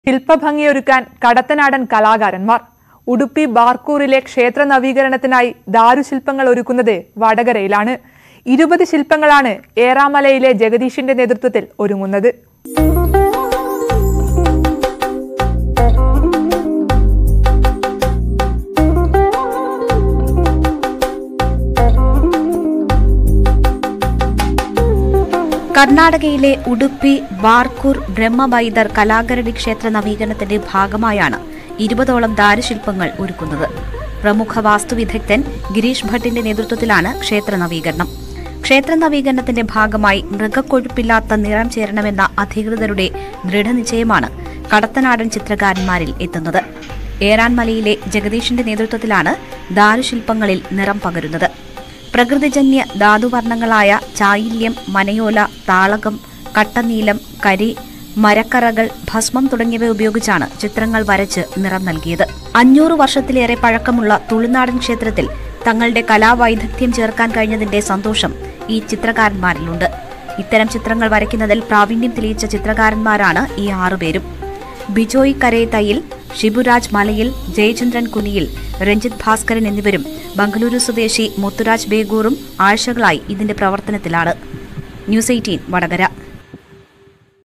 ശില്പഭംഗിയൊരുക്കാൻ കടത്തനാടൻ കലാകാരന്മാർ ഉടുപ്പി ബാർക്കൂറിലെ ക്ഷേത്ര നവീകരണത്തിനായി ദാരുശില്പങ്ങൾ ഒരുക്കുന്നത് വടകരയിലാണ് ഇരുപത് ശില്പങ്ങളാണ് ഏറാമലയിലെ ജഗദീഷിന്റെ നേതൃത്വത്തിൽ ഒരുങ്ങുന്നത് കർണാടകയിലെ ഉടുപ്പി ബാർക്കൂർ ബ്രഹ്മബൈദർ കലാകരണി ക്ഷേത്ര നവീകരണത്തിന്റെ ഭാഗമായാണ് ഇരുപതോളം ദാരുശില്പങ്ങൾ ഒരുക്കുന്നത് പ്രമുഖ വാസ്തുവിദഗ്ധൻ ഗിരീഷ് ഭട്ടിന്റെ നേതൃത്വത്തിലാണ് ക്ഷേത്ര നവീകരണം ക്ഷേത്ര നവീകരണത്തിന്റെ ഭാഗമായി മൃഗക്കൊഴുപ്പില്ലാത്ത നിറം ചേരണമെന്ന അധികൃതരുടെ ദൃഢനിശ്ചയമാണ് കടത്തനാടൻ ചിത്രകാരന്മാരിൽ എത്തുന്നത് ഏറാൻമലയിലെ ജഗദീഷിന്റെ നേതൃത്വത്തിലാണ് ദാരുശില്പങ്ങളിൽ നിറം പകരുന്നത് പ്രകൃതിജന്യ ധാതുവർണ്ണങ്ങളായ ചായില്യം മനയോല താളകം കട്ടനീലം കരി മരക്കറകൾ ഭസ്മം തുടങ്ങിയവ ഉപയോഗിച്ചാണ് ചിത്രങ്ങൾ വരച്ച് നിറം നൽകിയത് അഞ്ഞൂറ് വർഷത്തിലേറെ പഴക്കമുള്ള തുളുനാടൻ ക്ഷേത്രത്തിൽ തങ്ങളുടെ കലാവൈദഗ്ധ്യം ചേർക്കാൻ കഴിഞ്ഞതിന്റെ സന്തോഷം ഈ ചിത്രകാരന്മാരിലുണ്ട് ഇത്തരം ചിത്രങ്ങൾ വരയ്ക്കുന്നതിൽ പ്രാവീണ്യം തെളിയിച്ച ചിത്രകാരന്മാരാണ് ഈ ആറുപേരും ബിജോയ് കരേതയിൽ ഷിബുരാജ് മലയിൽ ജയചന്ദ്രൻ കുനിയിൽ രഞ്ജിത്ത് ഭാസ്കരൻ എന്നിവരും ബംഗളൂരു സ്വദേശി മുത്തുരാജ് ബേഗൂറും ആഴ്ചകളായി ഇതിന്റെ പ്രവർത്തനത്തിലാണ് ന്യൂസ് എയ്റ്റീൻ വടകര